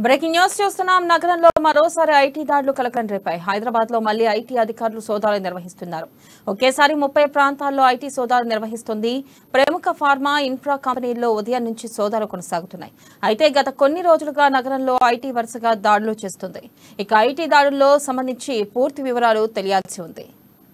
breaking news చూస్తున్నాం నగరంలో మరోసారి ఐటీ దాడులు కలకలం రేపాయి హైదరాబాద్ లో మళ్లీ ఐటీ అధికారులు సోదాలు నిర్వహిస్తున్నారు ఒకేసారి ముప్పై ప్రాంతాల్లో ఐటీ సోదాలు నిర్వహిస్తుంది ప్రముఖ ఫార్మా ఇన్ఫ్రా కంపెనీల్లో ఉదయం నుంచి సోదాలు కొనసాగుతున్నాయి అయితే గత కొన్ని రోజులుగా నగరంలో ఐటీ వరుసగా దాడులు చేస్తుంది ఇక ఐటీ దాడుల్లో సంబంధించి పూర్తి వివరాలు తెలియాల్సి ఉంది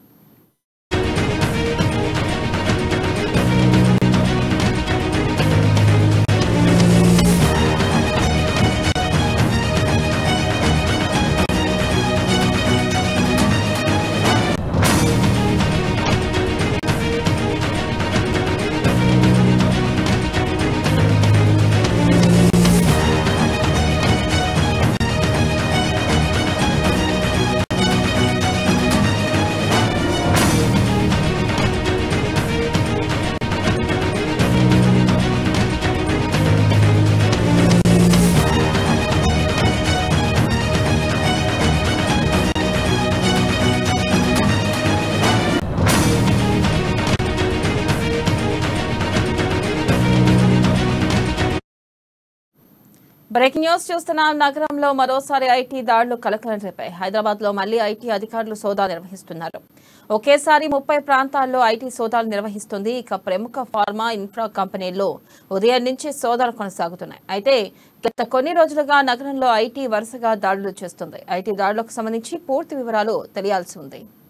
బ్రేకింగ్ న్యూస్ చూస్తున్నాం నగరంలో మరోసారి ఐటీ దాడులు కలకలం రేపాయి హైదరాబాద్ లో మళ్లీ ఐటీ అధికారులు సోదాలు నిర్వహిస్తున్నారు ఒకేసారి ముప్పై ప్రాంతాల్లో ఐటీ సోదాలు నిర్వహిస్తుంది ఇక ప్రముఖ ఫార్మా ఇన్ఫ్రా కంపెనీల్లో ఉదయం నుంచి సోదాలు కొనసాగుతున్నాయి అయితే గత కొన్ని రోజులుగా నగరంలో ఐటీ వరుసగా దాడులు చేస్తుంది ఐటీ దాడులకు సంబంధించి పూర్తి వివరాలు తెలియాల్సి ఉంది